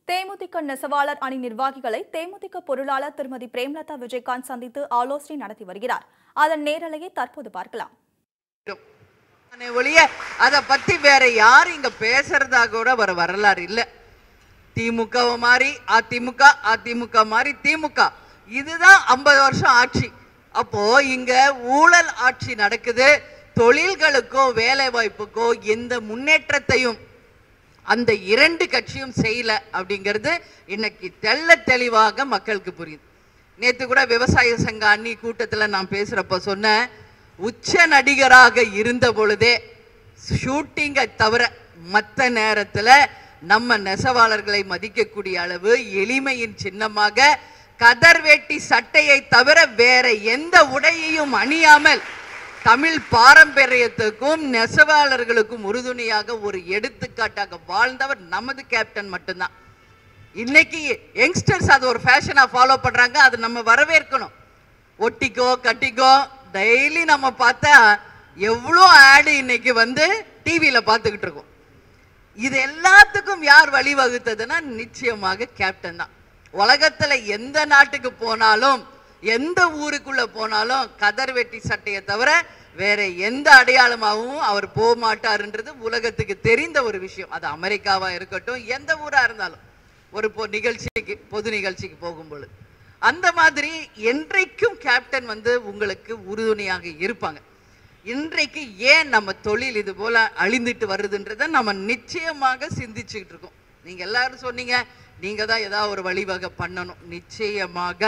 தேமுதிக நெசவாளர் அணி நிர்வாகிகளை தேமுதிக பொருளாளர் திருமதி பிரேமலதா விஜயகாந்த் சந்தித்து ஆலோசனை நடத்தி வருகிறார் அதன் நேரலையை தற்போது பார்க்கலாம் ஆனே ஒழிய அத பத்தி வேற யாரும் இங்க பேசுறதா கூட ஒரு வரலாறு இல்ல திமுக மாதிரி அதிமுக அதிமுக மாதிரி திமுக இதுதான் ஐம்பது வருஷம் ஆட்சி அப்போ இங்க ஊழல் ஆட்சி நடக்குது தொழில்களுக்கோ வேலை வாய்ப்புக்கோ எந்த முன்னேற்றத்தையும் அந்த இரண்டு கட்சியும் செய்யல அப்படிங்கிறது இன்னைக்கு தெள்ள தெளிவாக மக்களுக்கு புரியுது நேத்து கூட விவசாய சங்க அன்னி கூட்டத்துல நான் பேசுறப்ப சொன்னேன் உச்ச நடிகராக இருந்த பொழுதே ஷூட்டிங்கை தவிர மற்ற நேரத்துல நம்ம நெசவாளர்களை மதிக்கக்கூடிய அளவு எளிமையின் சின்னமாக கதர் வேட்டி சட்டையை தவிர வேற எந்த உடையையும் அணியாமல் தமிழ் பாரம்பரியத்துக்கும் நெசவாளர்களுக்கும் உறுதுணையாக ஒரு எடுத்துக்காட்டாக வாழ்ந்தவர் நமது கேப்டன் மட்டும்தான் இன்னைக்கு யங்ஸ்டர்ஸ் அது ஒரு ஃபேஷனா ஃபாலோ பண்றாங்க அது நம்ம வரவேற்கணும் ஒட்டிக்கோ கட்டிக்கோ டெய்லி நம்ம பார்த்தா எவ்வளோ ஆடு இன்னைக்கு வந்து டிவியில பார்த்துக்கிட்டு இருக்கோம் இது எல்லாத்துக்கும் யார் வழிவகுத்ததுன்னா நிச்சயமாக கேப்டன் தான் உலகத்துல எந்த நாட்டுக்கு போனாலும் எந்த ஊருக்குள்ள போனாலும் கதர் வெட்டி சட்டையை தவிர வேற எந்த அடையாளமாகவும் அவர் போக மாட்டாருன்றது உலகத்துக்கு தெரிந்த ஒரு விஷயம் அது அமெரிக்காவா இருக்கட்டும் எந்த ஊரா இருந்தாலும் ஒரு பொ நிகழ்ச்சிக்கு பொது நிகழ்ச்சிக்கு போகும் பொழுது அந்த மாதிரி என்றைக்கும் கேப்டன் வந்து உங்களுக்கு உறுதுணையாக இருப்பாங்க இன்றைக்கு ஏன் நம்ம தொழில் இது போல அழிந்துட்டு வருதுன்றதை நம்ம நிச்சயமாக சிந்திச்சுக்கிட்டு இருக்கோம் நீங்க எல்லாரும் சொன்னீங்க நீங்க தான் ஏதாவது ஒரு வழிவகை பண்ணணும் நிச்சயமாக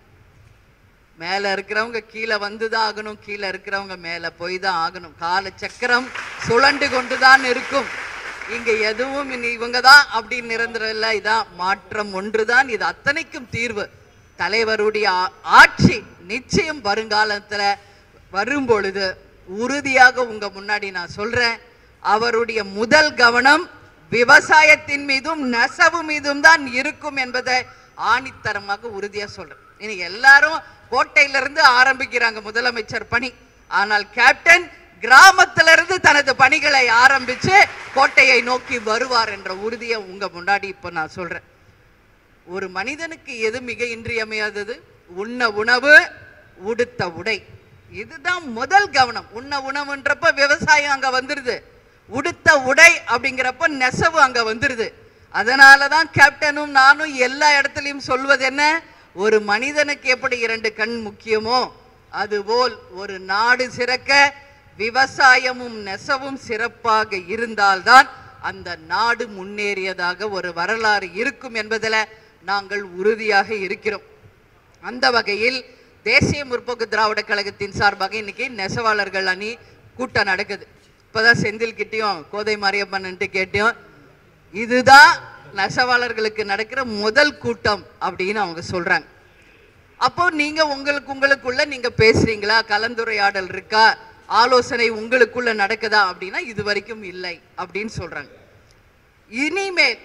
மேல இருக்கிறவங்க கீழே வந்துதான் ஆகணும் கீழே இருக்கிறவங்க மேல போய் தான் ஆகணும் கால சக்கரம் சுழண்டு கொண்டுதான் இருக்கும் இங்க எதுவும் இனி இவங்க தான் அப்படின்னு நிரந்தரம் இல்லை இதான் மாற்றம் ஒன்றுதான் இது அத்தனைக்கும் தீர்வு தலைவருடைய ஆ- ஆட்சி நிச்சயம் வருங்காலத்துல வரும் பொழுது உறுதியாக உங்க முன்னாடி நான் சொல்றேன் அவருடைய முதல் கவனம் விவசாயத்தின் மீதும் நெசவு மீதும் தான் இருக்கும் என்பதை ஆணித்தரமாக உறுதியா சொல்றேன் இனி எல்லாரும் கோட்டையில இருந்து ஆரம்பிக்கிறாங்க முதலமைச்சர் பணி ஆனால் கேப்டன் கிராமத்திலிருந்து தனது பணிகளை ஆரம்பிச்சு கோட்டையை நோக்கி வருவார் என்ற உறுதியை உங்க முன்னாடி இப்ப நான் சொல்றேன் ஒரு மனிதனுக்கு எது மிக இன்றியமையாதது உண்ண உணவு உடுத்த உடை இதுதான் முதல் கவனம் உண்ண உணவுன்றப்ப விவசாயம் அங்க வந்துருது உடுத்த உடை அப்படிங்கிறப்ப நெசவு அங்க வந்துருது அதனாலதான் கேப்டனும் நானும் எல்லா இடத்துலயும் சொல்வது என்ன ஒரு மனிதனுக்கு எப்படி இரண்டு கண் முக்கியமோ அதுபோல் ஒரு நாடு சிறக்க விவசாயமும் நெசவும் சிறப்பாக இருந்தால்தான் அந்த நாடு முன்னேறியதாக ஒரு வரலாறு இருக்கும் என்பதில் நாங்கள் உறுதியாக இருக்கிறோம் அந்த வகையில் தேசிய முற்போக்கு திராவிட கழகத்தின் சார்பாக இன்னைக்கு நெசவாளர்கள் அணி கூட்டம் நடக்குது இப்போதான் செந்தில் கிட்டயும் கோதை மாரியப்பன்ட்டு கேட்டோம் இதுதான் நெசவாளர்களுக்கு நடக்கிற முதல் கூட்டம் அப்படின்னு அவங்க சொல்றாங்க அப்போ நீங்க உங்களுக்கு உங்களுக்குள்ள நீங்க பேசுறீங்களா கலந்துரையாடல் இருக்கா ஆலோசனை உங்களுக்குள்ள நடக்குதா அப்படின்னா இது வரைக்கும் இல்லை அப்படின்னு சொல்றாங்க இனிமேல்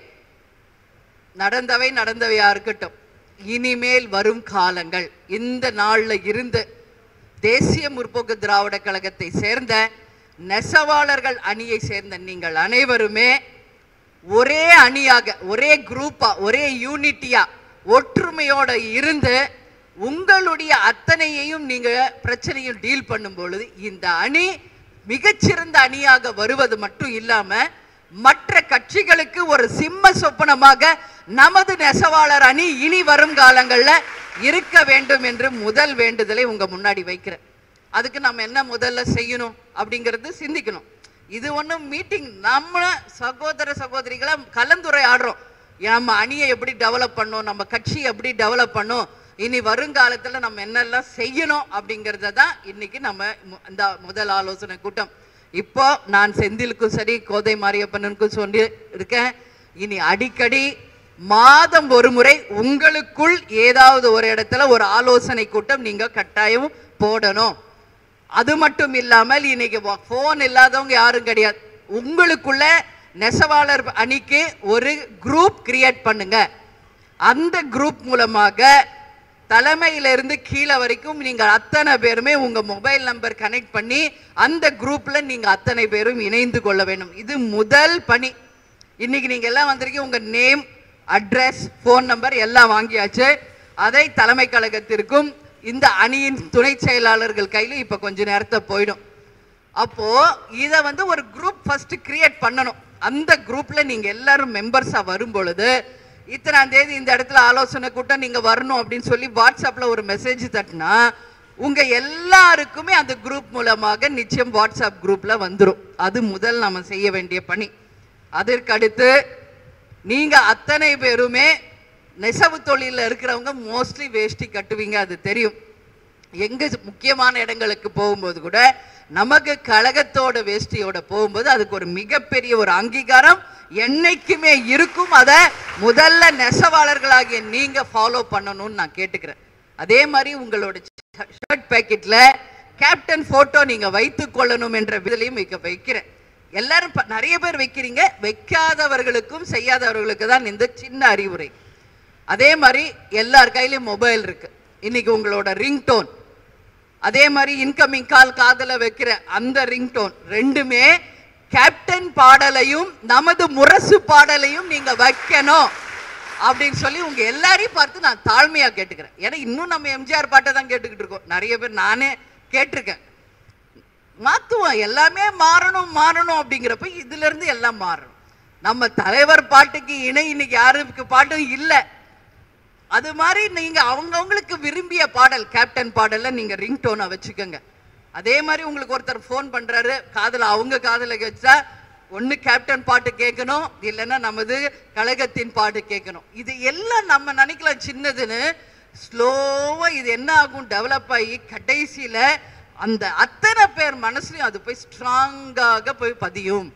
நடந்தவை நடந்தவையா இருக்கட்டும் இனிமேல் வரும் காலங்கள் இந்த நாள்ல இருந்து தேசிய முற்போக்கு திராவிட கழகத்தை சேர்ந்த நெசவாளர்கள் அணியை சேர்ந்த நீங்கள் அனைவருமே ஒரே அணியாக ஒரே குரூப்பா ஒரே யூனிட்டியா ஒற்றுமையோட இருந்து உங்களுடைய அத்தனையையும் நீங்க பிரச்சனையும் டீல் பண்ணும் பொழுது இந்த அணி மிகச்சிறந்த அணியாக வருவது மட்டும் இல்லாம மற்ற கட்சிகளுக்கு ஒரு சிம்ம சொப்பனமாக நமது நெசவாளர் அணி இனி வரும் காலங்கள்ல இருக்க வேண்டும் என்று முதல் வேண்டுதலை உங்க முன்னாடி வைக்கிறேன் அதுக்கு நம்ம என்ன முதல்ல செய்யணும் அப்படிங்கிறது சிந்திக்கணும் இது ஒன்றும் மீட்டிங் நம்ம சகோதர சகோதரிகளை கலந்துரையாடுறோம் நம்ம அணியை எப்படி டெவலப் பண்ணோம் நம்ம கட்சி எப்படி டெவலப் பண்ணோம் இனி வருங்காலத்துல நம்ம என்னெல்லாம் செய்யணும் அப்படிங்கறத தான் இன்னைக்கு நம்ம மு- இந்த முதல் ஆலோசனை கூட்டம் இப்போ நான் செந்திலுக்கும் சரி கோதை மாரியப்பனுக்கும் சொல்லி இருக்கேன் இனி அடிக்கடி மாதம் ஒரு முறை உங்களுக்குள் ஏதாவது ஒரு இடத்துல ஒரு ஆலோசனை கூட்டம் நீங்க கட்டாயம் போடணும் அது மட்டும் இல்லாமல் இன்னைக்கு ஃபோன் இல்லாதவங்க யாரும் கிடையாது உங்களுக்குள்ள நெசவாளர் அணிக்கு ஒரு குரூப் கிரியேட் பண்ணுங்க அந்த குரூப் மூலமாக தலைமையிலிருந்து கீழே வரைக்கும் நீங்க அத்தனை பேருமே உங்க மொபைல் நம்பர் கனெக்ட் பண்ணி அந்த குரூப்ல நீங்க அத்தனை பேரும் இணைந்து கொள்ள வேண்டும் இது முதல் பணி இன்னைக்கு நீங்க எல்லாம் வந்திருக்கீங்க உங்க நேம் அட்ரஸ் ஃபோன் நம்பர் எல்லாம் வாங்கியாச்சு அதை தலைமை கழகத்திற்கும் இந்த அணியின் துணை செயலாளர்கள் கையில இப்ப கொஞ்ச நேரத்தை போயிடும் அப்போ இத வந்து ஒரு குரூப் ஃபர்ஸ்ட் கிரியேட் பண்ணணும் அந்த குரூப்ல நீங்க எல்லாரும் மெம்பர்ஸா வரும் பொழுது இத்தனாம் தேதி இந்த இடத்துல ஆலோசனை கூட்டம் நீங்க வரணும் அப்படின்னு சொல்லி வாட்ஸ்அப்ல ஒரு மெசேஜ் தட்டினா உங்க எல்லாருக்குமே அந்த குரூப் மூலமாக நிச்சயம் வாட்ஸ்அப் குரூப்ல வந்துரும் அது முதல் நம்ம செய்ய வேண்டிய பணி அதற்கு அடுத்து நீங்க அத்தனை பேருமே நெசவு தொழில இருக்கிறவங்க மோஸ்ட்லி வேஷ்டி கட்டுவீங்க அது தெரியும் எங்க முக்கியமான இடங்களுக்கு போகும்போது கூட நமக்கு கழகத்தோட வேஷ்டியோட போகும்போது அதுக்கு ஒரு மிகப்பெரிய ஒரு அங்கீகாரம் என்னைக்குமே இருக்கும் அதை முதல்ல நெசவாளர்களாகிய நீங்க ஃபாலோ பண்ணணும்னு நான் கேட்டுக்கிறேன் அதே மாதிரி உங்களோட ஷர்ட் பேக்கெட்ல கேப்டன் போட்டோ நீங்க வைத்துக் கொள்ளணும் என்ற விதிலையும் வைக்க வைக்கிறேன் எல்லாரும் ப- நிறைய பேர் வைக்கிறீங்க வைக்காதவர்களுக்கும் செய்யாதவர்களுக்கு தான் இந்த சின்ன அறிவுரை அதே மாதிரி எல்லார் கையிலயும் மொபைல் இருக்கு இன்னைக்கு உங்களோட ரிங்டோன் அதே மாதிரி இன்கமிங் கால் காதல வைக்கிற அந்த ரிங்டோன் ரெண்டுமே கேப்டன் பாடலையும் நமது முரசு பாடலையும் நீங்க வைக்கணும் அப்படின்னு சொல்லி உங்க எல்லாரையும் பார்த்து நான் தாழ்மையா கேட்டுக்கிறேன் ஏன்னா இன்னும் நம்ம எம்ஜிஆர் பாட்டை தான் கேட்டுக்கிட்டு இருக்கோம் நிறைய பேர் நானே கேட்டிருக்கேன் மாத்துவோம் எல்லாமே மாறணும் மாறணும் அப்படிங்கிறப்ப இதுல இருந்து எல்லாம் மாறணும் நம்ம தலைவர் பாட்டுக்கு இணை இன்னைக்கு யாருக்கு பாட்டும் இல்லை அது மாதிரி நீங்க அவங்கவங்களுக்கு விரும்பிய பாடல் கேப்டன் பாடல்ல நீங்க ரிங்டோனை வச்சுக்கோங்க அதே மாதிரி உங்களுக்கு ஒருத்தர் ஃபோன் பண்றாரு காதுல அவங்க காதுல வச்சா ஒண்ணு கேப்டன் பாட்டு கேட்கணும் இல்லைன்னா நமது கழகத்தின் பாட்டு கேட்கணும் இது எல்லாம் நம்ம நினைக்கலாம் சின்னதுன்னு ஸ்லோவா இது என்ன ஆகும் டெவலப் ஆகி கடைசியில அந்த அத்தனை பேர் மனசுலயும் அது போய் ஸ்ட்ராங்காக போய் பதியும்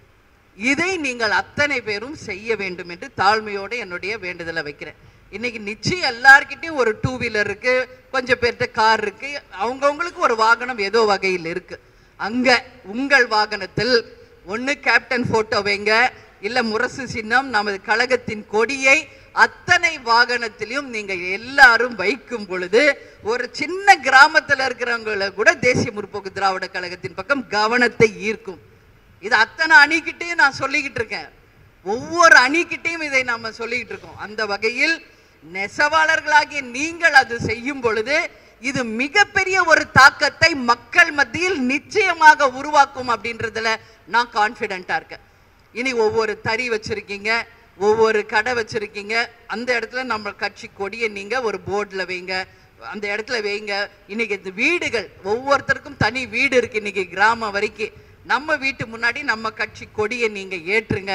இதை நீங்கள் அத்தனை பேரும் செய்ய வேண்டும் என்று தாழ்மையோடு என்னுடைய வேண்டுதலை வைக்கிறேன் இன்னைக்கு நிச்சயம் எல்லார்கிட்டயும் ஒரு டூ வீலர் இருக்கு கொஞ்சம் பேர்கிட்ட கார் இருக்கு அவங்கவங்களுக்கு ஒரு வாகனம் ஏதோ வகையில் இருக்கு அங்க உங்கள் வாகனத்தில் ஒண்ணு கேப்டன் போட்டோ வைங்க இல்ல முரசு சின்னம் நமது கழகத்தின் கொடியை அத்தனை வாகனத்திலையும் நீங்க எல்லாரும் வைக்கும் பொழுது ஒரு சின்ன கிராமத்துல இருக்கிறவங்கள கூட தேசிய முற்போக்கு திராவிட கழகத்தின் பக்கம் கவனத்தை ஈர்க்கும் இது அத்தனை அணிக்கிட்டையும் நான் சொல்லிக்கிட்டு இருக்கேன் ஒவ்வொரு அணிக்கிட்டையும் இதை நம்ம சொல்லிக்கிட்டு இருக்கோம் அந்த வகையில் நெசவாளர்களாகிய நீங்கள் அது செய்யும் பொழுது இது மிகப்பெரிய ஒரு தாக்கத்தை மக்கள் மத்தியில் நிச்சயமாக உருவாக்கும் அப்படின்றதுல நான் கான்ஃபிடென்ட்டா இருக்கேன் இனி ஒவ்வொரு தறி வச்சிருக்கீங்க ஒவ்வொரு கடை வச்சிருக்கீங்க அந்த இடத்துல நம்ம கட்சி கொடியை நீங்க ஒரு போர்டில் வைங்க அந்த இடத்துல வைங்க இன்னைக்கு இந்த வீடுகள் ஒவ்வொருத்தருக்கும் தனி வீடு இருக்கு இன்னைக்கு கிராமம் வரைக்கும் நம்ம வீட்டு முன்னாடி நம்ம கட்சி கொடியை நீங்க ஏற்றுங்க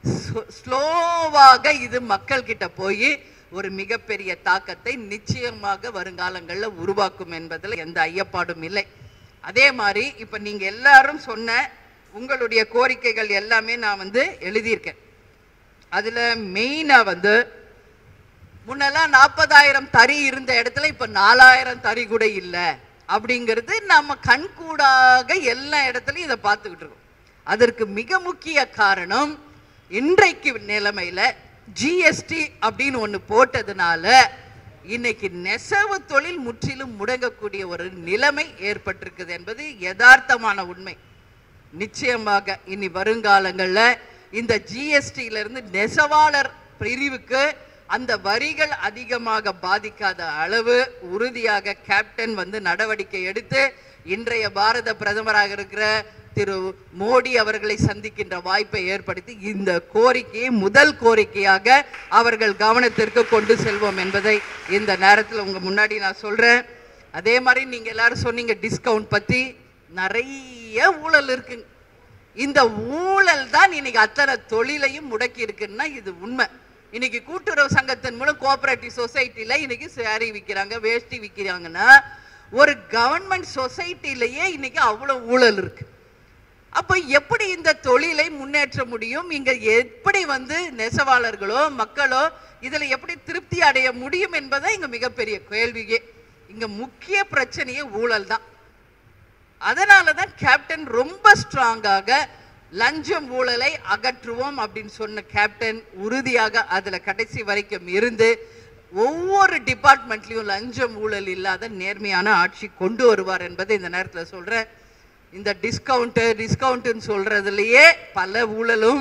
ஸ்லோவாக இது மக்கள் கிட்ட போய் ஒரு மிகப்பெரிய தாக்கத்தை நிச்சயமாக வருங்காலங்கள்ல உருவாக்கும் என்பதில் எந்த ஐயப்பாடும் இல்லை அதே மாதிரி இப்ப நீங்க எல்லாரும் சொன்ன உங்களுடைய கோரிக்கைகள் எல்லாமே நான் வந்து எழுதியிருக்கேன் அதுல மெயினா வந்து முன்னெல்லாம் நாற்பதாயிரம் தறி இருந்த இடத்துல இப்ப நாலாயிரம் தறி கூட இல்ல அப்படிங்கிறது நம்ம கண்கூடாக எல்லா இடத்துலயும் இதை பார்த்துக்கிட்டு இருக்கோம் அதற்கு மிக முக்கிய காரணம் இன்றைக்கு நிலைமையில ஜிஎஸ்டி அப்படின்னு ஒண்ணு போட்டதுனால இன்னைக்கு நெசவு தொழில் முற்றிலும் முடங்கக்கூடிய ஒரு நிலைமை ஏற்பட்டிருக்குது என்பது யதார்த்தமான உண்மை நிச்சயமாக இனி வருங்காலங்கள்ல இந்த ஜிஎஸ்டியில இருந்து நெசவாளர் பிரிவுக்கு அந்த வரிகள் அதிகமாக பாதிக்காத அளவு உறுதியாக கேப்டன் வந்து நடவடிக்கை எடுத்து இன்றைய பாரத பிரதமராக இருக்கிற திரு மோடி அவர்களை சந்திக்கின்ற வாய்ப்பை ஏற்படுத்தி இந்த கோரிக்கையை முதல் கோரிக்கையாக அவர்கள் கவனத்திற்கு கொண்டு செல்வோம் என்பதை இந்த நேரத்தில் உங்க முன்னாடி நான் சொல்றேன் அதே மாதிரி நீங்க எல்லாரும் சொன்னீங்க டிஸ்கவுண்ட் பத்தி நிறைய ஊழல் இருக்குங்க இந்த ஊழல் தான் இன்னைக்கு அத்தனை தொழிலையும் முடக்கி இருக்குன்னா இது உண்மை இன்னைக்கு கூட்டுறவு சங்கத்தின் மூலம் கோஆபரேட்டிவ் சொசைட்டில இன்னைக்கு சாரி விற்கிறாங்க வேஷ்டி விற்கிறாங்கன்னா ஒரு கவர்மெண்ட் சொசைட்டிலேயே இன்னைக்கு அவ்வளவு ஊழல் இருக்கு அப்ப எப்படி இந்த தொழிலை முன்னேற்ற முடியும் இங்க எப்படி வந்து நெசவாளர்களோ மக்களோ இதுல எப்படி திருப்தி அடைய முடியும் என்பதை இங்க மிகப்பெரிய கேள்வியே இங்க முக்கிய பிரச்சனையே ஊழல் தான் அதனால தான் கேப்டன் ரொம்ப ஸ்ட்ராங்காக லஞ்சம் ஊழலை அகற்றுவோம் அப்படின்னு சொன்ன கேப்டன் உறுதியாக அதுல கடைசி வரைக்கும் இருந்து ஒவ்வொரு டிபார்ட்மெண்ட்லயும் லஞ்சம் ஊழல் இல்லாத நேர்மையான ஆட்சி கொண்டு வருவார் என்பதை இந்த நேரத்துல சொல்றேன் இந்த டிஸ்கவுண்ட் டிஸ்கவுண்ட்னு சொல்றதுலயே பல ஊழலும்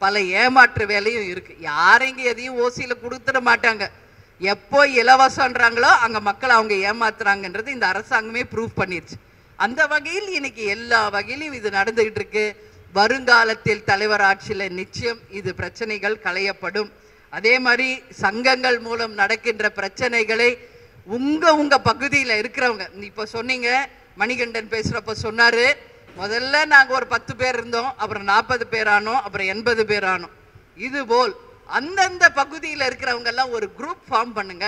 பல ஏமாற்று வேலையும் இருக்கு யாரும் இங்க எதையும் ஓசியில கொடுத்துட மாட்டாங்க எப்போ இலவசம்ன்றாங்களோ அங்க மக்கள் அவங்க ஏமாத்துறாங்கன்றது இந்த அரசாங்கமே ப்ரூவ் பண்ணிருச்சு அந்த வகையில் இன்னைக்கு எல்லா வகையிலும் இது நடந்துகிட்டு இருக்கு வருங்காலத்தில் தலைவர் ஆட்சியில நிச்சயம் இது பிரச்சனைகள் களையப்படும் அதே மாதிரி சங்கங்கள் மூலம் நடக்கின்ற பிரச்சனைகளை உங்க உங்க பகுதியில இருக்கிறவங்க இப்ப சொன்னீங்க மணிகண்டன் பேசுறப்ப சொன்னாரு முதல்ல நாங்க ஒரு பத்து பேர் இருந்தோம் அப்புறம் நாற்பது பேர் ஆனோம் அப்புறம் எண்பது பேர் ஆனோம் இது போல் அந்தந்த பகுதியில இருக்கிறவங்க எல்லாம் ஒரு குரூப் ஃபார்ம் பண்ணுங்க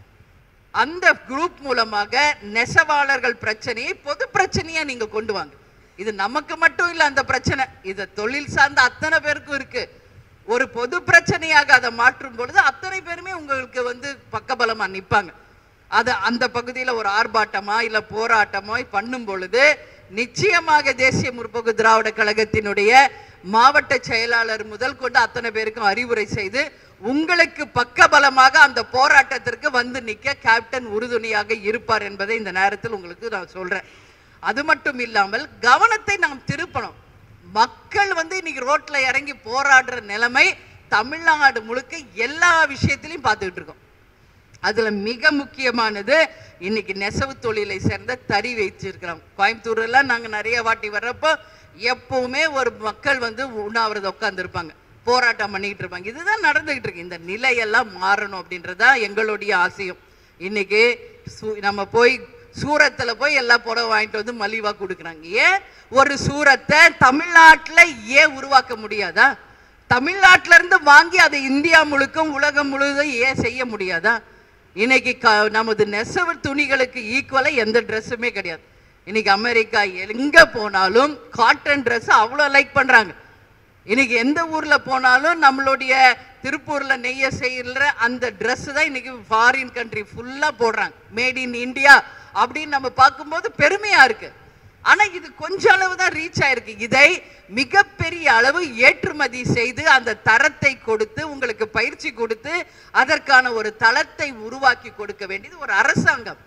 அந்த குரூப் மூலமாக நெசவாளர்கள் பிரச்சனையை பொது பிரச்சனையா நீங்க கொண்டு வாங்க இது நமக்கு மட்டும் இல்ல அந்த பிரச்சனை இது தொழில் சார்ந்த அத்தனை பேருக்கும் இருக்கு ஒரு பொது பிரச்சனையாக அதை மாற்றும் பொழுது அத்தனை பேருமே உங்களுக்கு வந்து பக்கபலமா நிப்பாங்க அது அந்த பகுதியில ஒரு ஆர்ப்பாட்டமா இல்ல போராட்டமோ பண்ணும் பொழுது நிச்சயமாக தேசிய முற்போக்கு திராவிட கழகத்தினுடைய மாவட்ட செயலாளர் முதல் கொண்டு அத்தனை பேருக்கும் அறிவுரை செய்து உங்களுக்கு பக்கபலமாக அந்த போராட்டத்திற்கு வந்து நிக்க கேப்டன் உறுதுணையாக இருப்பார் என்பதை இந்த நேரத்தில் உங்களுக்கு நான் சொல்றேன் அது மட்டும் இல்லாமல் கவனத்தை நாம் திருப்பணும் மக்கள் வந்து இன்னைக்கு ரோட்ல இறங்கி போராடுற நிலைமை தமிழ்நாடு முழுக்க எல்லா விஷயத்திலையும் பார்த்துக்கிட்டு இருக்கோம் அதுல மிக முக்கியமானது இன்னைக்கு நெசவு தொழிலை சேர்ந்த தறி வச்சிருக்கிறோம் கோயம்புத்தூர் எல்லாம் நாங்க நிறைய வாட்டி வர்றப்போ எப்பவுமே ஒரு மக்கள் வந்து உண்ணாவிரதம் உட்கார்ந்துருப்பாங்க போராட்டம் பண்ணிக்கிட்டு இருப்பாங்க இதுதான் நடந்துகிட்டு இருக்கு இந்த நிலையெல்லாம் மாறணும் அப்படின்றதா எங்களுடைய ஆசையும் இன்னைக்கு சூ- நம்ம போய் சூரத்துல போய் எல்லா புடவை வாங்கிட்டு வந்து மலிவா கொடுக்குறாங்க ஏன் ஒரு சூரத்தை தமிழ்நாட்டுல ஏன் உருவாக்க முடியாதா தமிழ்நாட்டுல இருந்து வாங்கி அதை இந்தியா முழுக்கும் உலகம் முழுவதும் ஏன் செய்ய முடியாதா இன்னைக்கு க- நமது நெசவு துணிகளுக்கு ஈக்குவலா எந்த ட்ரெஸ்ஸுமே கிடையாது இன்னைக்கு அமெரிக்கா எங்க போனாலும் காட்டன் ட்ரெஸ் அவ்வளோ லைக் பண்றாங்க இன்னைக்கு எந்த ஊர்ல போனாலும் நம்மளுடைய திருப்பூர்ல நெய்ய செய்யற அந்த Dress தான் இன்னைக்கு ஃபாரின் கண்ட்ரி ஃபுல்லா போடுறாங்க மேட் இன் இந்தியா அப்படின்னு நம்ம பார்க்கும்போது பெருமையா இருக்கு ஆனா இது கொஞ்ச அளவு தான் ரீச் ஆயிருக்கு இதை மிகப்பெரிய அளவு ஏற்றுமதி செய்து அந்த தரத்தை கொடுத்து உங்களுக்கு பயிற்சி கொடுத்து அதற்கான ஒரு தளத்தை உருவாக்கி கொடுக்க வேண்டியது ஒரு அரசாங்கம்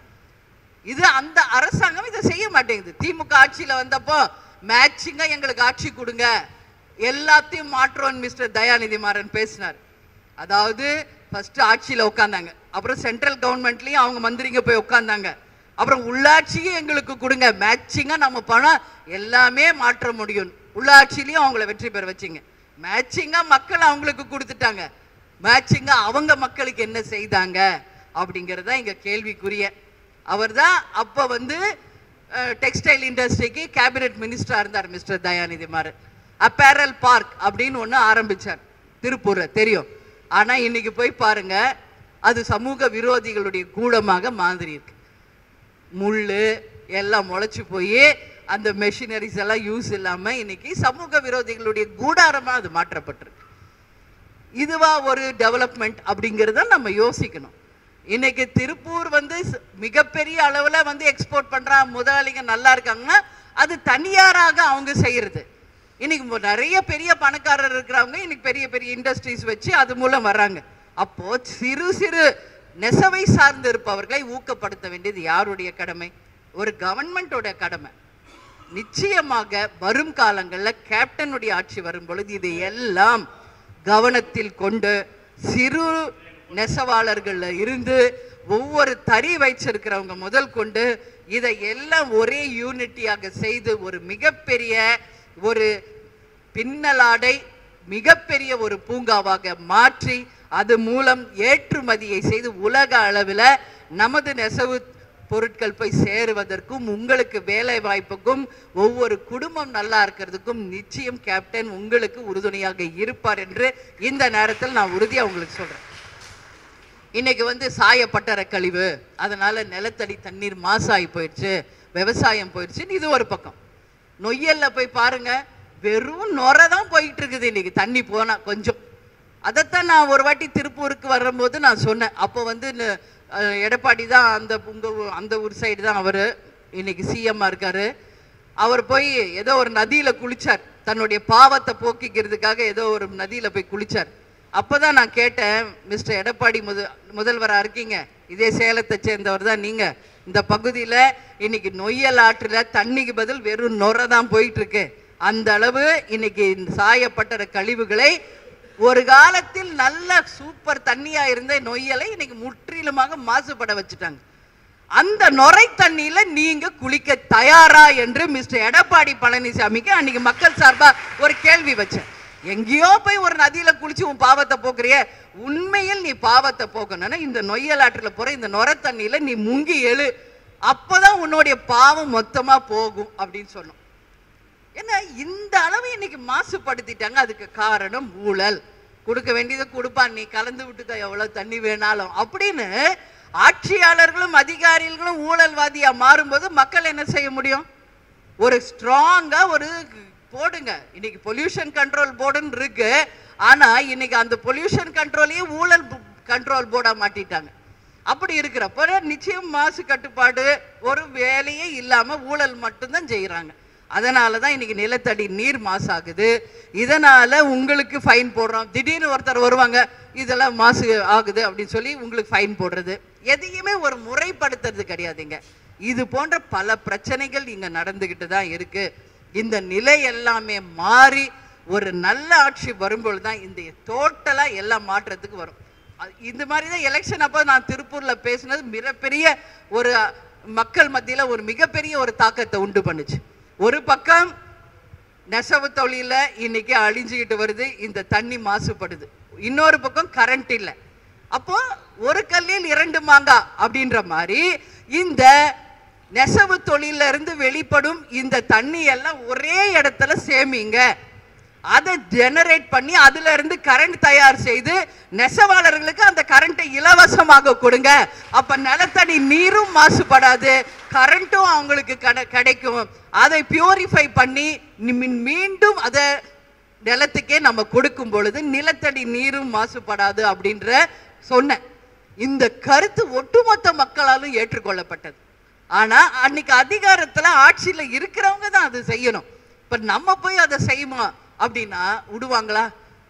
இது அந்த அரசாங்கம் இதை செய்ய மாட்டேங்குது திமுக ஆட்சியில வந்தப்போ மேட்சிங்கா எங்களுக்கு ஆட்சி கொடுங்க எல்லாத்தையும் மாற்றோம் மிஸ்டர் தயாநிதி மாறன் பேசினார் அதாவது ஃபர்ஸ்ட் ஆட்சியில உட்கார்ந்தாங்க அப்புறம் சென்ட்ரல் கவர்மெண்ட்லயும் அவங்க மந்திரிங்க போய் உட்கார்ந்தாங்க அப்புறம் உள்ளாட்சியும் எங்களுக்கு கொடுங்க மேட்சிங்கா நம்ம பணம் எல்லாமே மாற்ற முடியும் உள்ளாட்சியிலயும் அவங்கள வெற்றி பெற வச்சீங்க மேட்சிங்கா மக்கள் அவங்களுக்கு கொடுத்துட்டாங்க மேட்சிங்கா அவங்க மக்களுக்கு என்ன செய்தாங்க அப்படிங்கறது தான் இங்க கேள்விக்குரிய அவர்தான் அப்ப வந்து டெக்ஸ்டைல் இண்டஸ்ட்ரிக்கு கேபினெட் மினிஸ்டரா இருந்தார் Mister Dayanidhi Maran apparel park அப்படின்னு ஒண்ணு ஆரம்பிச்சார் திருப்பூர்ல தெரியும் ஆனா இன்னைக்கு போய் பாருங்க அது சமூக விரோதிகளுடைய கூடமாக மாதிரி இருக்கு முள்ளு எல்லாம் முளைச்சு போய் அந்த மெஷினரிஸ் எல்லாம் யூஸ் இல்லாம இன்னைக்கு சமூக விரோதிகளுடைய கூடாரமா அது மாற்றப்பட்டிருக்கு இதுவா ஒரு டெவலப்மெண்ட் அப்படிங்கிறத நம்ம யோசிக்கணும் இன்னைக்கு திருப்பூர் வந்து ஸ்- மிகப்பெரிய அளவுல வந்து எக்ஸ்போர்ட் பண்றா முதலாளிங்க நல்லா இருக்காங்கன்னா அது தனியாராக அவங்க செய்யறது இன்னைக்கு மு- நிறைய பெரிய பணக்காரர் இருக்கிறவங்க இன்னைக்கு பெரிய பெரிய இண்டஸ்ட்ரீஸ் வச்சு அது மூலம் வர்றாங்க அப்போ சிறு சிறு நெசவை சார்ந்து இருப்பவர்களை ஊக்கப்படுத்த வேண்டியது யாருடைய கடமை ஒரு கவர்மெண்டோட கடமை நிச்சயமாக வரும் காலங்கள்ல கேப்டனுடைய ஆட்சி வரும் பொழுது இது எல்லாம் கவனத்தில் கொண்டு சிறு நெசவாளர்கள்ல இருந்து ஒவ்வொரு தறி வைச்சிருக்கிறவங்க முதல் கொண்டு இதை எல்லாம் ஒரே யூனிட்டியாக செய்து ஒரு மிகப்பெரிய ஒரு பின்னலாடை மிகப்பெரிய ஒரு பூங்காவாக மாற்றி அது மூலம் ஏற்றுமதியை செய்து உலக அளவில் நமது நெசவு பொருட்கள் போய் சேருவதற்கும் உங்களுக்கு வேலை வாய்ப்புக்கும் ஒவ்வொரு குடும்பம் நல்லா இருக்கிறதுக்கும் நிச்சயம் கேப்டன் உங்களுக்கு உறுதுணையாக இருப்பார் என்று இந்த நேரத்தில் நான் உறுதியா உங்களுக்கு சொல்றேன் இன்னைக்கு வந்து சாயப்பட்டற கழிவு அதனால நிலத்தடி தண்ணீர் மாசாகி போயிடுச்சு விவசாயம் போயிடுச்சுன்னு இது ஒரு பக்கம் நொய்யல்ல போய் பாருங்க வெறும் நொரை தான் போயிட்டு இருக்குது இன்னைக்கு தண்ணி போனா கொஞ்சம் அதைத்தான் நான் ஒரு வாட்டி திருப்பூருக்கு வரும்போது நான் சொன்னேன் அப்போ வந்து ந- அஹ் எடப்பாடி தான் அந்த உங்க ஊ- அந்த ஊர் சைடு தான் அவரு இன்னைக்கு சிஎம்மா இருக்காரு அவர் போய் ஏதோ ஒரு நதியில குளிச்சார் தன்னுடைய பாவத்தை போக்கிக்கிறதுக்காக ஏதோ ஒரு நதியில போய் குளிச்சார் அப்பதான் நான் கேட்டேன் மிஸ்டர் எடப்பாடி முத முதல்வரா இருக்கீங்க இதே சேலத்தை சேர்ந்தவர் தான் நீங்க இந்த பகுதியில இன்னைக்கு நொய்யல் ஆற்றுல தண்ணிக்கு பதில் வெறும் நொரை தான் போயிட்டு இருக்கு அந்த அளவு இன்னைக்கு இந்த சாயப்பட்டற கழிவுகளை ஒரு காலத்தில் நல்ல சூப்பர் தண்ணியா இருந்த நொய்யலை இன்னைக்கு முற்றிலுமாக மாசுபட வச்சுட்டாங்க அந்த நுரை தண்ணியில நீங்க குளிக்க தயாரா என்று மிஸ்டர் எடப்பாடி பழனிசாமிக்கு அன்னைக்கு மக்கள் சார்பா ஒரு கேள்வி வச்சேன் எங்கேயோ போய் ஒரு நதியில குளிச்சு உன் பாவத்தை போக்குறிய உண்மையில் நீ பாவத்தை போக்கணும்னா இந்த நொய்யல் ஆற்றுல போற இந்த நுரை தண்ணியில நீ முங்கி எழு அப்பதான் உன்னுடைய பாவம் மொத்தமா போகும் அப்படின்னு சொன்னோம் ஏன்னா இந்த அளவு இன்னைக்கு மாசுபடுத்திட்டாங்க அதுக்கு காரணம் ஊழல் கொடுக்க வேண்டியதை கொடுப்பான் நீ கலந்து விட்டுக்க எவ்வளவு தண்ணி வேணாலும் அப்படின்னு ஆட்சியாளர்களும் அதிகாரிகளும் ஊழல்வாதியா மாறும்போது மக்கள் என்ன செய்ய முடியும் ஒரு ஸ்ட்ராங்கா ஒரு போடுங்க இன்னைக்கு பொல்யூஷன் கண்ட்ரோல் போர்டுன்னு இருக்கு ஆனா இன்னைக்கு அந்த பொல்யூஷன் கண்ட்ரோலையே ஊழல் கண்ட்ரோல் போர்டா மாட்டிட்டாங்க அப்படி இருக்கிறப்ப நிச்சயம் மாசு கட்டுப்பாடு ஒரு வேலையே இல்லாம ஊழல் மட்டும்தான் செய்யறாங்க அதனால தான் இன்னைக்கு நிலத்தடி நீர் மாசாகுது இதனால உங்களுக்கு ஃபைன் போடுறோம் திடீர்னு ஒருத்தர் வருவாங்க இதெல்லாம் மாசு ஆகுது அப்படின்னு சொல்லி உங்களுக்கு ஃபைன் போடுறது எதையுமே ஒரு முறைப்படுத்துறது கிடையாதுங்க இது போன்ற பல பிரச்சனைகள் இங்க நடந்துகிட்டு தான் இருக்கு இந்த நிலை எல்லாமே மாறி ஒரு நல்ல ஆட்சி வரும்பொழுது தான் இந்த டோட்டலா எல்லாம் மாற்றத்துக்கு வரும் அது- இந்த மாதிரி தான் எலெக்ஷன் அப்போ நான் திருப்பூர்ல பேசினது மிகப்பெரிய ஒரு மக்கள் மத்தியில ஒரு மிகப்பெரிய ஒரு தாக்கத்தை உண்டு பண்ணுச்சு ஒரு பக்கம் நெசவு தொழில இன்னைக்கு அழிஞ்சுக்கிட்டு வருது இந்த தண்ணி மாசுபடுது இன்னொரு பக்கம் கரண்ட் இல்லை அப்போ ஒரு கல்லில் இரண்டு மாங்காய் அப்படின்ற மாதிரி இந்த நெசவு தொழில இருந்து வெளிப்படும் இந்த தண்ணி எல்லாம் ஒரே இடத்துல சேமிங்க அதை ஜெனரேட் பண்ணி அதுல இருந்து கரண்ட் தயார் செய்து நெசவாளர்களுக்கு அந்த கரண்ட்டை இலவசமாக கொடுங்க அப்ப நிலத்தடி நீரும் மாசுபடாது கரண்ட்டும் அவங்களுக்கு கட- கிடைக்கும் அதை பியூரிஃபை பண்ணி நிமி- மீண்டும் அதை நிலத்துக்கே நம்ம கொடுக்கும் பொழுது நிலத்தடி நீரும் மாசுபடாது அப்படின்ற சொன்னேன் இந்த கருத்து ஒட்டுமொத்த மக்களாலும் ஏற்றுக்கொள்ளப்பட்டது ஆனா அன்னைக்கு அதிகாரத்துல ஆட்சியில இருக்கிறவங்க தான் அது செய்யணும் இப்ப நம்ம போய் அதை செய்யுமா அப்படின்னா விடுவாங்களா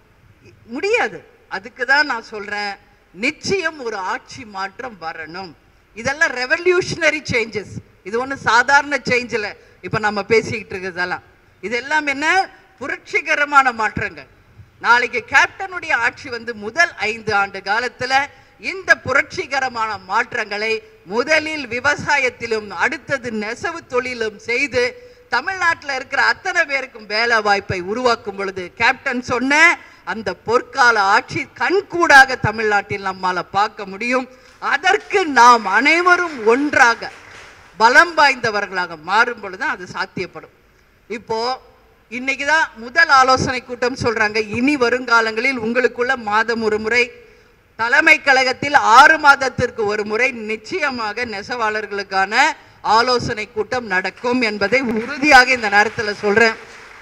இ- முடியாது அதுக்கு தான் நான் சொல்றேன் நிச்சயம் ஒரு ஆட்சி மாற்றம் வரணும் இதெல்லாம் ரெவல்யூஷனரி சேஞ்சஸ் இது ஒன்றும் சாதாரண சேஞ்ச் இல்லை இப்போ நம்ம பேசிக்கிட்டு இருக்கிறதெல்லாம் இதெல்லாம் என்ன புரட்சிகரமான மாற்றங்கள் நாளைக்கு கேப்டனுடைய ஆட்சி வந்து முதல் ஐந்து ஆண்டு காலத்துல இந்த புரட்சிகரமான மாற்றங்களை முதலில் விவசாயத்திலும் அடுத்தது நெசவு தொழிலும் செய்து தமிழ்நாட்டில் இருக்கிற அத்தனை பேருக்கும் வேலை வாய்ப்பை உருவாக்கும் பொழுது கேப்டன் சொன்ன அந்த பொற்கால ஆட்சி கண்கூடாக தமிழ்நாட்டில் நம்மால பார்க்க முடியும் அதற்கு நாம் அனைவரும் ஒன்றாக பலம் வாய்ந்தவர்களாக மாறும் பொழுது அது சாத்தியப்படும் இப்போ இன்னைக்கு தான் முதல் ஆலோசனை கூட்டம் சொல்றாங்க இனி வருங்காலங்களில் உங்களுக்குள்ள மாதம் ஒரு முறை தலைமை கழகத்தில் ஆறு மாதத்திற்கு ஒரு முறை நிச்சயமாக நெசவாளர்களுக்கான ஆலோசனை கூட்டம் நடக்கும் என்பதை உறுதியாக இந்த நேரத்தில் சொல்றேன்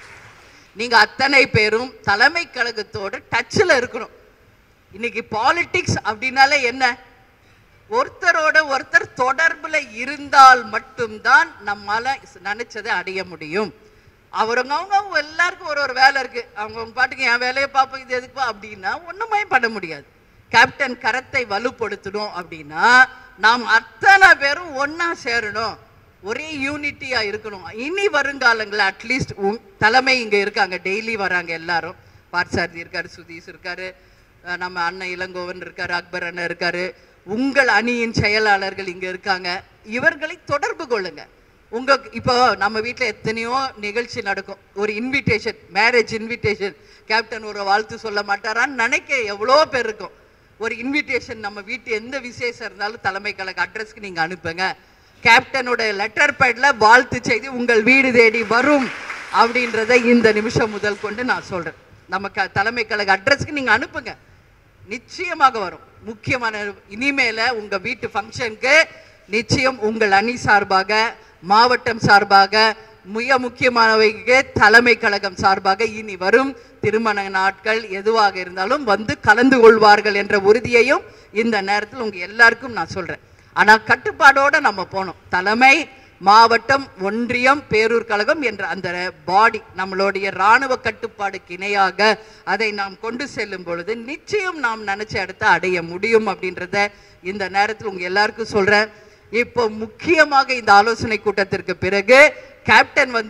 நீங்க அத்தனை பேரும் தலைமை கழகத்தோட டச்சில் இருக்கணும் இன்னைக்கு பாலிடிக்ஸ் அப்படின்னாலே என்ன ஒருத்தரோட ஒருத்தர் தொடர்புல இருந்தால் மட்டும்தான் நம்மால நினைச்சதை அடைய முடியும் அவருங்க அவங்க எல்லாருக்கும் ஒரு ஒரு வேலை இருக்கு அவங்க அவங்க பாட்டுக்கு என் வேலையை பார்ப்போம் இது எதுக்குப்பா அப்படின்னா ஒண்ணுமே பண்ண முடியாது கேப்டன் கரத்தை வலுப்படுத்தணும் அப்படின்னா நாம் அத்தனை பேரும் ஒண்ணா சேரணும் ஒரே யூனிட்டியா இருக்கணும் இனி வருங்காலங்களில் அட்லீஸ்ட் தலைமை இங்க இருக்காங்க டெய்லி வராங்க எல்லாரும் பார்சாரதி இருக்காரு சுதீஷ் இருக்காரு அஹ் நம்ம அண்ணன் இளங்கோவன் இருக்காரு அக்பர் அண்ணன் இருக்காரு உங்கள் அணியின் செயலாளர்கள் இங்க இருக்காங்க இவர்களை தொடர்பு கொள்ளுங்க உங்க இப்போ நம்ம வீட்ல எத்தனையோ நிகழ்ச்சி நடக்கும் ஒரு இன்விடேஷன் மேரேஜ் இன்விடேஷன் கேப்டன் ஒரு வாழ்த்து சொல்ல மாட்டாரான்னு நினைக்க எவ்வளோ பேர் இருக்கும் ஒரு இன்விடேஷன் நம்ம வீட்டு எந்த விசேஷம் இருந்தாலும் தலைமை கழக அட்ரஸ்க்கு நீங்க அனுப்புங்க கேப்டனோட லெட்டர் பேட்ல வாழ்த்து செய்தி உங்கள் வீடு தேடி வரும் அப்படின்றத இந்த நிமிஷம் முதல் கொண்டு நான் சொல்றேன் நம்ம க தலைமை கழக அட்ரஸ்க்கு நீங்க அனுப்புங்க நிச்சயமாக வரும் முக்கியமான இனிமேல உங்க வீட்டு ஃபங்க்ஷனுக்கு நிச்சயம் உங்கள் அணி சார்பாக மாவட்டம் சார்பாக மிக முக்கியமானவைக்கு தலைமை கழகம் சார்பாக இனி வரும் திருமண நாட்கள் எதுவாக இருந்தாலும் வந்து கலந்து கொள்வார்கள் என்ற உறுதியையும் இந்த நேரத்தில் உங்க எல்லாருக்கும் நான் சொல்றேன் ஆனா கட்டுப்பாடோட நம்ம போனோம் தலைமை மாவட்டம் ஒன்றியம் பேரூர் கழகம் என்ற அந்த பாடி நம்மளுடைய ராணுவ கட்டுப்பாடுக்கு இணையாக அதை நாம் கொண்டு செல்லும் பொழுது நிச்சயம் நாம் நினைச்ச இடத்த அடைய முடியும் அப்படின்றத இந்த நேரத்தில் உங்க எல்லாருக்கும் சொல்றேன் இப்போ முக்கியமாக இந்த ஆலோசனை கூட்டத்திற்கு பிறகு கேப்டன் வந்து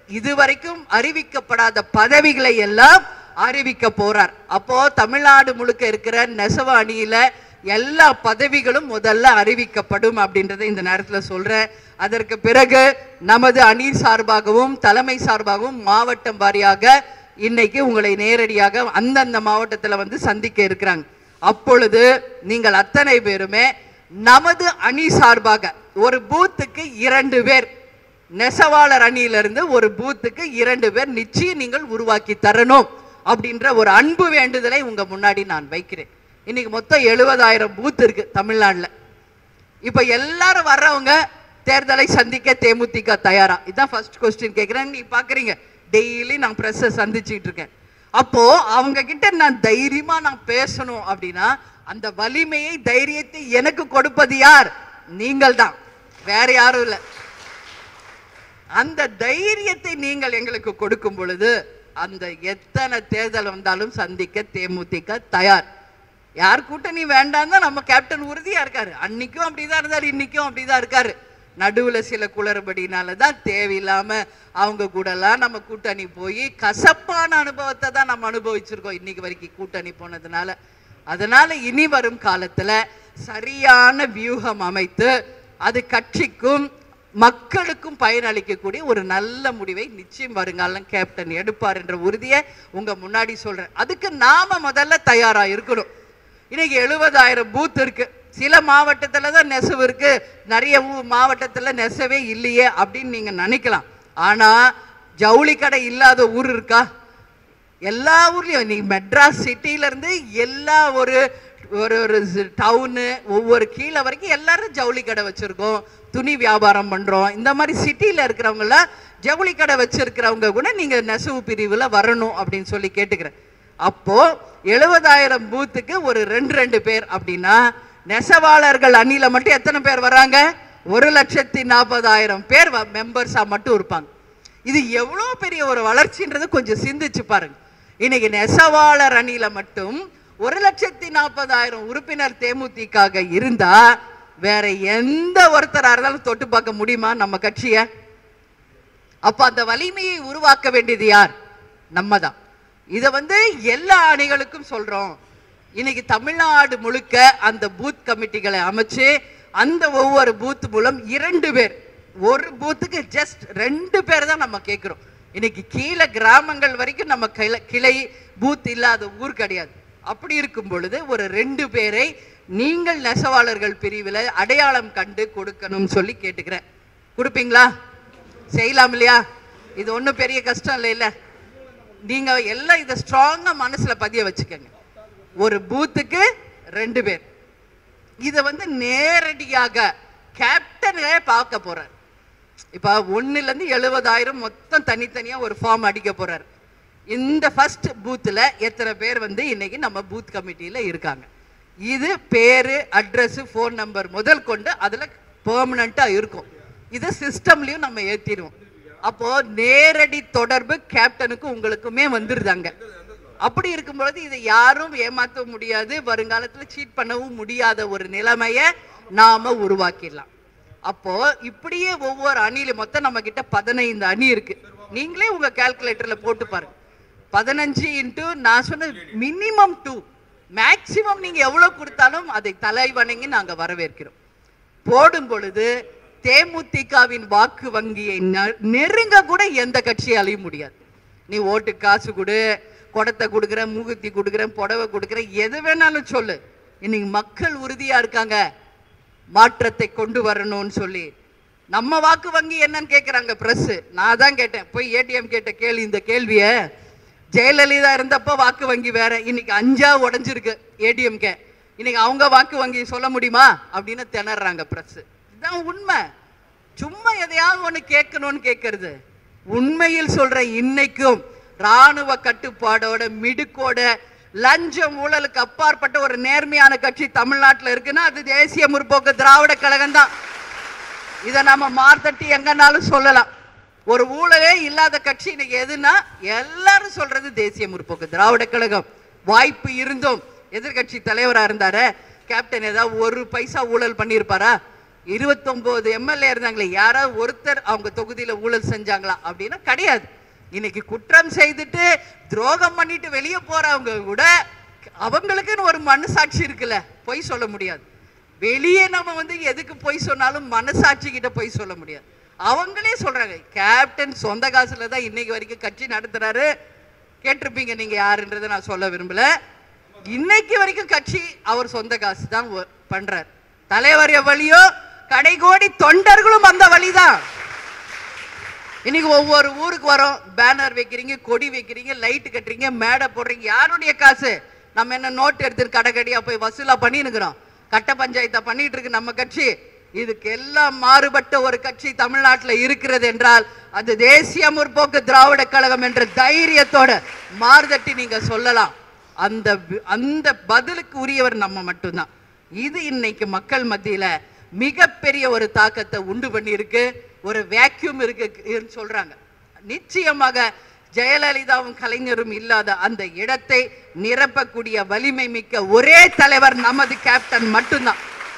இதுவரைக்கும் அறிவிக்கப்படாத பதவிகளை எல்லாம் அறிவிக்க போறார் அப்போ தமிழ்நாடு முழுக்க இருக்கிற நெசவ அணியில எல்லா பதவிகளும் முதல்ல அறிவிக்கப்படும் அப்படின்றத இந்த நேரத்துல சொல்றேன் அதற்கு பிறகு நமது அணி சார்பாகவும் தலைமை சார்பாகவும் மாவட்டம் வாரியாக இன்னைக்கு உங்களை நேரடியாக அந்தந்த மாவட்டத்துல வந்து சந்திக்க இருக்கிறாங்க அப்பொழுது நீங்கள் அத்தனை பேருமே நமது அணி சார்பாக ஒரு பூத்துக்கு இரண்டு பேர் நெசவாளர் அணியிலிருந்து ஒரு பூத்துக்கு இரண்டு பேர் நிச்சயம் நீங்கள் உருவாக்கி தரணும் அப்படின்ற ஒரு அன்பு வேண்டுதலை உங்க முன்னாடி நான் வைக்கிறேன் இன்னைக்கு மொத்தம் எழுபதாயிரம் பூத் இருக்கு தமிழ்நாட்டுல இப்ப எல்லாரும் வர்றவங்க தேர்தலை சந்திக்க தேமுதிக தயாரா இதுதான் ஃபர்ஸ்ட் கொஸ்டின் கேட்கிறேன் நீ பாக்குறீங்க டெய்லி நான் பிரஸ் சந்திச்சுட்டு இருக்கேன் அப்போ அவங்க கிட்ட நான் தைரியமா நான் பேசணும் அப்படின்னா அந்த வலிமையை தைரியத்தை எனக்கு கொடுப்பது யார் நீங்கள் தான் வேற யாரும் இல்லை அந்த தைரியத்தை நீங்கள் எங்களுக்கு கொடுக்கும் பொழுது அந்த எத்தனை தேர்தல் வந்தாலும் சந்திக்க தேமுதிக தயார் யார் கூட்டணி வேண்டாம் தான் நம்ம கேப்டன் உறுதியா இருக்காரு அன்னைக்கும் அப்படிதான் இருந்தாரு இன்னைக்கும் அப்படிதான் இருக்காரு நடுவுல சில குளறுபடினால தான் தேவையில்லாம அவங்க கூட எல்லாம் நம்ம கூட்டணி போய் கசப்பான அனுபவத்தை தான் நம்ம அனுபவிச்சிருக்கோம் இன்னைக்கு வரைக்கும் கூட்டணி போனதுனால அதனால இனி வரும் காலத்துல சரியான வியூகம் அமைத்து அது கட்சிக்கும் மக்களுக்கும் பயனளிக்கக்கூடிய ஒரு நல்ல முடிவை நிச்சயம் வருங்காலம் கேப்டன் எடுப்பார் என்ற உறுதியை உங்க முன்னாடி சொல்றேன் அதுக்கு நாம முதல்ல தயாரா இருக்கணும் இன்னைக்கு எழுபதாயிரம் பூத் இருக்கு சில மாவட்டத்துல தான் நெசவு இருக்கு நிறைய ஊ- மாவட்டத்துல நெசவே இல்லையே அப்படின்னு நீங்க நினைக்கலாம் ஆனா ஜவுளி கடை இல்லாத ஊர் இருக்கா எல்லா ஊர்லயும் நீ மெட்ராஸ் சிட்டில இருந்து எல்லா ஒரு ஒரு ஒரு டவுனு ஒவ்வொரு கீழே வரைக்கும் எல்லாரும் ஜவுளி கடை வச்சிருக்கோம் துணி வியாபாரம் பண்றோம் இந்த மாதிரி சிட்டில இருக்கிறவங்கள ஜவுளி கடை வச்சிருக்கிறவங்க கூட நீங்க நெசவு பிரிவுல வரணும் அப்படின்னு சொல்லி கேட்டுக்கிறேன் அப்போ எழுபதாயிரம் பூத்துக்கு ஒரு ரெண்டு ரெண்டு பேர் அப்படின்னா நெசவாளர்கள் அணியில மட்டும் எத்தனை பேர் வராங்க ஒரு லட்சத்தி நாற்பதாயிரம் பேர் மெம்பர்ஸா மட்டும் இருப்பாங்க இது எவ்வளோ பெரிய ஒரு வளர்ச்சின்றது கொஞ்சம் சிந்திச்சு பாருங்க இன்னைக்கு நெசவாளர் அணியில மட்டும் ஒரு லட்சத்தி நாற்பதாயிரம் உறுப்பினர் தேமுதிக இருந்தா வேற எந்த ஒருத்தரா இருந்தாலும் தொட்டு பார்க்க முடியுமா நம்ம கட்சிய அப்ப அந்த வலிமையை உருவாக்க வேண்டியது யார் நம்ம தான் இதை வந்து எல்லா அணிகளுக்கும் சொல்றோம் இன்னைக்கு தமிழ்நாடு முழுக்க அந்த பூத் கமிட்டிகளை அமைச்சு அந்த ஒவ்வொரு பூத் மூலம் இரண்டு பேர் ஒரு பூத்துக்கு ஜஸ்ட் ரெண்டு பேர் தான் நம்ம கேட்கிறோம் இன்னைக்கு கீழே கிராமங்கள் வரைக்கும் நம்ம கிளை கிளை பூத் இல்லாத ஊர் கிடையாது அப்படி இருக்கும் பொழுது ஒரு ரெண்டு பேரை நீங்கள் நெசவாளர்கள் பிரிவில் அடையாளம் கண்டு கொடுக்கணும்னு சொல்லி கேட்டுக்கிறேன் கொடுப்பீங்களா செய்யலாம் இல்லையா இது ஒன்றும் பெரிய கஷ்டம் இல்லை இல்ல நீங்க எல்லாம் இதை ஸ்ட்ராங்கா மனசுல பதிய வச்சுக்கோங்க ஒரு பூத்துக்கு ரெண்டு பேர் இதை வந்து நேரடியாக கேப்டனே பார்க்க போறார் இப்ப ஒண்ணுல இருந்து எழுபதாயிரம் மொத்தம் தனித்தனியா ஒரு ஃபார்ம் அடிக்க போறார் இந்த ஃபர்ஸ்ட் பூத்துல எத்தனை பேர் வந்து இன்னைக்கு நம்ம பூத் கமிட்டியில இருக்காங்க இது பேரு அட்ரஸ் ஃபோன் நம்பர் முதல் கொண்டு அதுல பெர்மனண்டா இருக்கும் இது சிஸ்டம்லயும் நம்ம ஏத்திடுவோம் அப்போ நேரடி தொடர்பு கேப்டனுக்கும் உங்களுக்குமே வந்துருதாங்க அப்படி இருக்கும் பொழுது இதை யாரும் ஏமாத்த முடியாது வருங்காலத்துல சீட் பண்ணவும் முடியாத ஒரு நிலைமையை நாம உருவாக்கிடலாம் அப்போ இப்படியே ஒவ்வொரு அணியில மொத்தம் நம்ம கிட்ட பதினைந்து அணி இருக்கு நீங்களே உங்க கால்குலேட்டர்ல போட்டு பாருங்க பதினஞ்சு இன்ட்டு நான் சொன்ன மினிமம் டூ மேக்சிமம் நீங்க எவ்வளவு கொடுத்தாலும் அதை தலை வணங்கி நாங்க வரவேற்கிறோம் போடும் பொழுது தேமுதிகவின் வாக்கு வங்கியை ந- நெருங்க கூட எந்த கட்சியாலையும் முடியாது நீ ஓட்டு காசு கொடு குடத்தை கொடுக்குறேன் மூகுத்தி கொடுக்குறேன் புடவை கொடுக்குறேன் எது வேணாலும் சொல்லு இன்னைக்கு மக்கள் உறுதியா இருக்காங்க மாற்றத்தை கொண்டு வரணும்னு சொல்லி நம்ம வாக்கு வங்கி என்னன்னு கேக்குறாங்க பிரஸ் நான் தான் கேட்டேன் போய் ஏடிஎம் கேட்ட கேள்வி இந்த கேள்விய ஜெயலலிதா இருந்தப்போ வாக்கு வங்கி வேற இன்னைக்கு அஞ்சா உடைஞ்சிருக்கு ஏடிஎம்கே இன்னைக்கு அவங்க வாக்கு வங்கி சொல்ல முடியுமா அப்படின்னு திணறாங்க பிரஸ் இதுதான் உண்மை சும்மா எதையாவது ஒண்ணு கேட்கணும்னு கேட்கறது உண்மையில் சொல்ற இன்னைக்கும் ராணுவ கட்டுப்பாடோட மிடுக்கோட லஞ்சம் ஊழலுக்கு அப்பாற்பட்ட ஒரு நேர்மையான கட்சி தமிழ்நாட்டுல இருக்குன்னா அது தேசிய முற்போக்கு திராவிட கழகம் தான் இதை நம்ம மார்த்தட்டி எங்கனாலும் சொல்லலாம் ஒரு ஊழலே இல்லாத கட்சி இன்னைக்கு எதுனா எல்லாரும் சொல்றது தேசிய முற்போக்கு திராவிட கழகம் வாய்ப்பு இருந்தும் எதிர்க்கட்சி தலைவரா இருந்தாரு கேப்டன் ஏதாவது ஒரு பைசா ஊழல் பண்ணியிருப்பாரா இருபத்தொன்பது எம்எல்ஏ இருந்தாங்களே யாராவது ஒருத்தர் அவங்க தொகுதியில ஊழல் செஞ்சாங்களா அப்படின்னா கிடையாது இன்னைக்கு குற்றம் செய்துட்டு துரோகம் பண்ணிட்டு வெளியே போறவங்க கூட அவங்களுக்குன்னு ஒரு மனசாட்சி இருக்குல்ல பொய் சொல்ல முடியாது வெளியே நம்ம வந்து எதுக்கு பொய் சொன்னாலும் மனசாட்சி கிட்ட பொய் சொல்ல முடியாது அவங்களே சொல்றாங்க கேப்டன் சொந்த காசுல தான் இன்னைக்கு வரைக்கும் கட்சி நடத்துறாரு கேட்டிருப்பீங்க நீங்க யாருன்றதை நான் சொல்ல விரும்பல இன்னைக்கு வரைக்கும் கட்சி அவர் சொந்த காசு தான் ஒ- பண்றார் தலைவர் வழியோ கடைகோடி தொண்டர்களும் அந்த வழிதான் இன்னைக்கு ஒவ்வொரு ஊருக்கு வரோம் பேனர் வைக்கிறீங்க கொடி வைக்கிறீங்க லைட் கட்டுறீங்க மேடை போடுறீங்க யாருடைய காசு நம்ம என்ன நோட் எடுத்துட்டு கடைக்கடியா போய் வசூலா பண்ணினுக்கிறோம் கட்ட பஞ்சாயத்தா பண்ணிட்டு இருக்கு நம்ம கட்சி இதுக்கு எல்லாம் மாறுபட்ட ஒரு கட்சி தமிழ்நாட்டுல இருக்கிறது என்றால் அது தேசிய முற்போக்கு திராவிட கழகம் என்ற தைரியத்தோட மாறுதட்டி நீங்க சொல்லலாம் அந்த வி- அந்த பதிலுக்கு உரியவர் நம்ம மட்டும்தான் இது இன்னைக்கு மக்கள் மத்தியில மிகப்பெரிய ஒரு தாக்கத்தை உண்டு பண்ணியிருக்கு ஒரு வேக்யூம் இருக்கு சொல்றாங்க நிச்சயமாக ஜெயலலிதாவும் கலைஞரும் இல்லாத அந்த இடத்தை நிரப்பக்கூடிய வலிமை மிக்க ஒரே தலைவர் நமது கேப்டன் மட்டும்தான்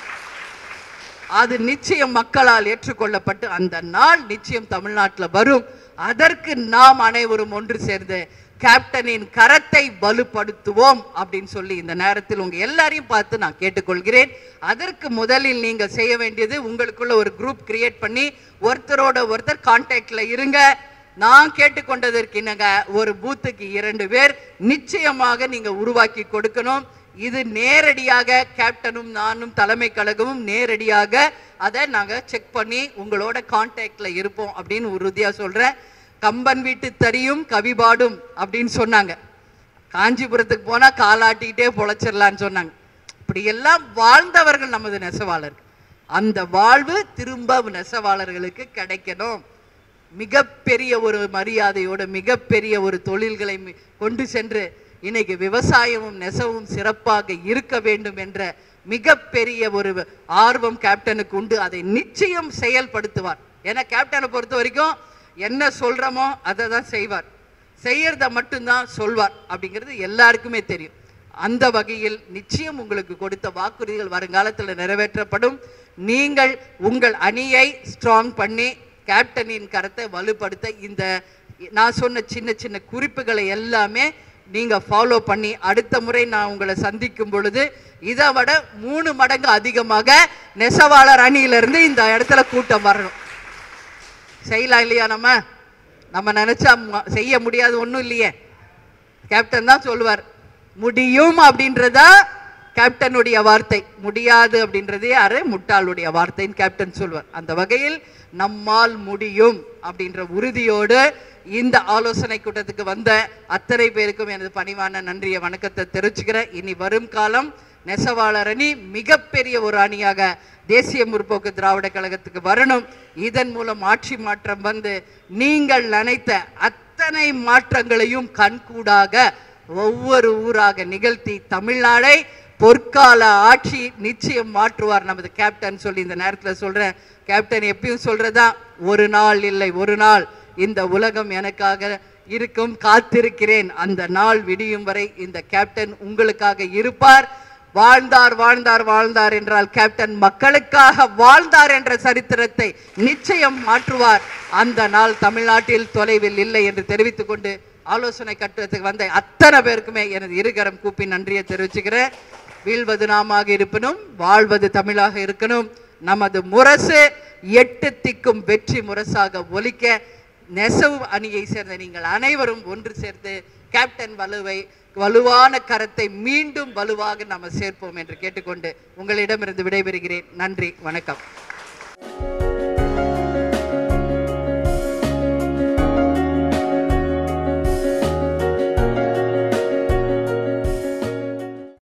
அது நிச்சயம் மக்களால் ஏற்றுக்கொள்ளப்பட்டு அந்த நாள் நிச்சயம் தமிழ்நாட்டில் வரும் அதற்கு நாம் அனைவரும் ஒன்று சேர்ந்து கேப்டனின் கரத்தை வலுப்படுத்துவோம் அப்படின்னு சொல்லி இந்த நேரத்தில் உங்க எல்லாரையும் பார்த்து நான் கேட்டுக்கொள்கிறேன் அதற்கு முதலில் நீங்க செய்ய வேண்டியது உங்களுக்குள்ள ஒரு குரூப் கிரியேட் பண்ணி ஒருத்தரோட ஒருத்தர் கான்டாக்ட்ல இருங்க நான் கேட்டுக்கொண்டதற்கு என்னங்க ஒரு பூத்துக்கு இரண்டு பேர் நிச்சயமாக நீங்க உருவாக்கி கொடுக்கணும் இது நேரடியாக கேப்டனும் நானும் தலைமை கழகமும் நேரடியாக அதை நாங்க செக் பண்ணி உங்களோட கான்டாக்ட்ல இருப்போம் அப்படின்னு உறுதியா சொல்றேன் கம்பன் வீட்டு தறியும் கவிபாடும் அப்படின்னு சொன்னாங்க காஞ்சிபுரத்துக்கு போனா காலாட்டிக்கிட்டே பொழைச்சிடலான்னு சொன்னாங்க இப்படியெல்லாம் வாழ்ந்தவர்கள் நமது நெசவாளர்கள் அந்த வாழ்வு திரும்ப நெசவாளர்களுக்கு கிடைக்கணும் மிகப்பெரிய ஒரு மரியாதையோட மிகப்பெரிய ஒரு தொழில்களை மி- கொண்டு சென்று இன்னைக்கு விவசாயமும் நெசவும் சிறப்பாக இருக்க வேண்டும் என்ற மிகப்பெரிய ஒரு ஆர்வம் கேப்டனுக்கு உண்டு அதை நிச்சயம் செயல்படுத்துவார் ஏன்னா கேப்டனை பொறுத்த வரைக்கும் என்ன சொல்றோமோ அதை தான் செய்வார் செய்யறத மட்டும்தான் சொல்வார் அப்படிங்கிறது எல்லாருக்குமே தெரியும் அந்த வகையில் நிச்சயம் உங்களுக்கு கொடுத்த வாக்குறுதிகள் வருங்காலத்தில் நிறைவேற்றப்படும் நீங்கள் உங்கள் அணியை ஸ்ட்ராங் பண்ணி கேப்டனின் கரத்தை வலுப்படுத்த இந்த நான் சொன்ன சின்ன சின்ன குறிப்புகளை எல்லாமே நீங்க ஃபாலோ பண்ணி அடுத்த முறை நான் உங்களை சந்திக்கும் பொழுது இதை விட மூணு மடங்கு அதிகமாக நெசவாளர் அணியிலிருந்து இந்த இடத்துல கூட்டம் வரணும் செய்யலாம் இல்லையா நம்ம நம்ம நினைச்சா ம- செய்ய முடியாது ஒண்ணும் இல்லையே கேப்டன் தான் சொல்லுவார் முடியும் அப்படின்றதா கேப்டனுடைய வார்த்தை முடியாது அப்படின்றது யாரு முட்டாளுடைய வார்த்தைன்னு கேப்டன் சொல்வார் அந்த வகையில் நம்மால் முடியும் அப்படின்ற உறுதியோடு இந்த ஆலோசனை கூட்டத்துக்கு வந்த அத்தனை பேருக்கும் எனது பணிவான நன்றிய வணக்கத்தை தெரிவிச்சுக்கிறேன் இனி வரும் காலம் நெசவாளர் அணி மிகப்பெரிய ஒரு அணியாக தேசிய முற்போக்கு திராவிட கழகத்துக்கு வரணும் இதன் மூலம் ஆட்சி மாற்றம் வந்து நீங்கள் நினைத்த அத்தனை மாற்றங்களையும் கண்கூடாக ஒவ்வொரு ஊராக நிகழ்த்தி தமிழ்நாடை பொற்கால ஆட்சி நிச்சயம் மாற்றுவார் நமது கேப்டன் சொல்லி இந்த நேரத்தில் சொல்றேன் கேப்டன் எப்பயும் சொல்றதா ஒரு நாள் இல்லை ஒரு நாள் இந்த உலகம் எனக்காக இருக்கும் காத்திருக்கிறேன் அந்த நாள் விடியும் வரை இந்த கேப்டன் உங்களுக்காக இருப்பார் வாழ்ந்தார் வாழ்ந்தார் வாழ்ந்தார் என்றால் கேப்டன் மக்களுக்காக வாழ்ந்தார் என்ற சரித்திரத்தை நிச்சயம் மாற்றுவார் அந்த நாள் தமிழ்நாட்டில் தொலைவில் இல்லை என்று தெரிவித்துக் கொண்டு ஆலோசனை கட்டுறதுக்கு வந்த அத்தனை பேருக்குமே எனது இருகரம் கூப்பி நன்றியை தெரிவிச்சுக்கிறேன் வீழ்வது நாமாக இருப்பினும் வாழ்வது தமிழாக இருக்கணும் நமது முரசு எட்டு திக்கும் வெற்றி முரசாக ஒலிக்க நெசவு அணியை சேர்ந்த நீங்கள் அனைவரும் ஒன்று சேர்ந்து கேப்டன் வலுவை வலுவான கரத்தை மீண்டும் வலுவாக நம்ம சேர்ப்போம் என்று கேட்டுக்கொண்டு உங்களிடமிருந்து விடைபெறுகிறேன் நன்றி வணக்கம்